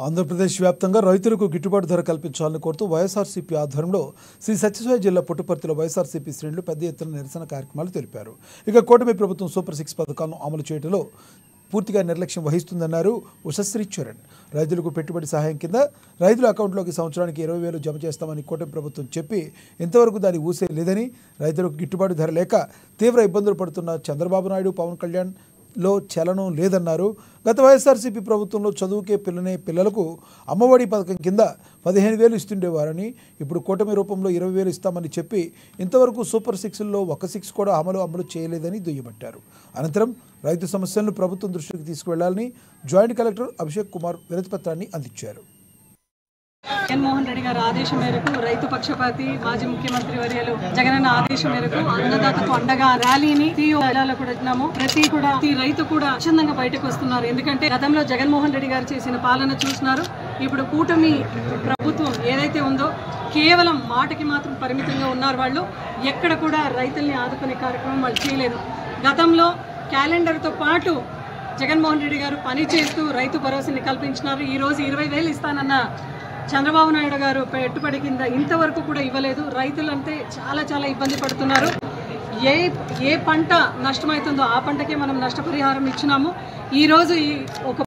ఆంధ్రప్రదేశ్ వ్యాప్తంగా రైతులకు గిట్టుబాటు ధర కల్పించాలని కోరుతూ వైఎస్ఆర్సీపీ ఆధ్వర్యంలో శ్రీ సత్యసాయి జిల్లా పుట్టుపర్తిలో వైఎస్ఆర్సీపీ శ్రేణులు పెద్ద ఎత్తున నిరసన కార్యక్రమాలు తెలిపారు ఇక కూటమి ప్రభుత్వం సూపర్ సిక్స్ పథకాలను అమలు చేయడంలో పూర్తిగా నిర్లక్ష్యం వహిస్తుందన్నారు ఉషశ్రీ చరణ్ రైతులకు పెట్టుబడి సహాయం కింద రైతుల అకౌంట్లోకి సంవత్సరానికి ఇరవై వేలు జమ చేస్తామని కూటమి ప్రభుత్వం చెప్పి ఇంతవరకు దాని ఊసే లేదని రైతులకు గిట్టుబాటు ధర లేక తీవ్ర ఇబ్బందులు పడుతున్న చంద్రబాబు నాయుడు పవన్ కళ్యాణ్ లో చలనం లేదన్నారు గత వైఎస్ఆర్సీపీ ప్రభుత్వంలో చదువుకే పిల్లనే పిల్లలకు అమ్మఒడి పథకం కింద పదిహేను వేలు ఇస్తుండేవారని ఇప్పుడు కూటమి రూపంలో ఇరవై వేలు ఇస్తామని చెప్పి ఇంతవరకు సూపర్ సిక్స్లో ఒక సిక్స్ కూడా అమలు అమలు చేయలేదని దుయ్యబట్టారు అనంతరం రైతు సమస్యలను ప్రభుత్వం దృష్టికి తీసుకువెళ్లాలని జాయింట్ కలెక్టర్ అభిషేక్ కుమార్ వినతిపత్రాన్ని అందించారు జగన్మోహన్ రెడ్డి గారి ఆదేశం మేరకు రైతు పక్షపాతి మాజీ ముఖ్యమంత్రి వర్యులు జగనన్న ఆదేశం మేరకు అన్నదాతకు అండగా ర్యాలీని తీయో జిల్లాలో కూడా వచ్చినాము ప్రతి కూడా ప్రతి రైతు కూడా స్వచ్ఛందంగా బయటకు వస్తున్నారు ఎందుకంటే గతంలో జగన్మోహన్ రెడ్డి గారు చేసిన పాలన చూసినారు ఇప్పుడు కూటమి ప్రభుత్వం ఏదైతే ఉందో కేవలం మాటకి మాత్రం పరిమితంగా ఉన్నారు వాళ్ళు ఎక్కడ కూడా రైతుల్ని ఆదుకునే కార్యక్రమం వాళ్ళు చేయలేదు గతంలో క్యాలెండర్తో పాటు జగన్మోహన్ రెడ్డి గారు పని చేస్తూ రైతు భరోసాని కల్పించినారు ఈ రోజు ఇరవై వేలు ఇస్తానన్న చంద్రబాబు నాయుడు గారు పెట్టుబడి కింద ఇంతవరకు కూడా ఇవ్వలేదు రైతులంటే చాలా చాలా ఇబ్బంది పడుతున్నారు ఏ ఏ పంట నష్టమవుతుందో ఆ పంటకే మనం నష్టపరిహారం ఇచ్చినాము ఈరోజు ఈ ఒక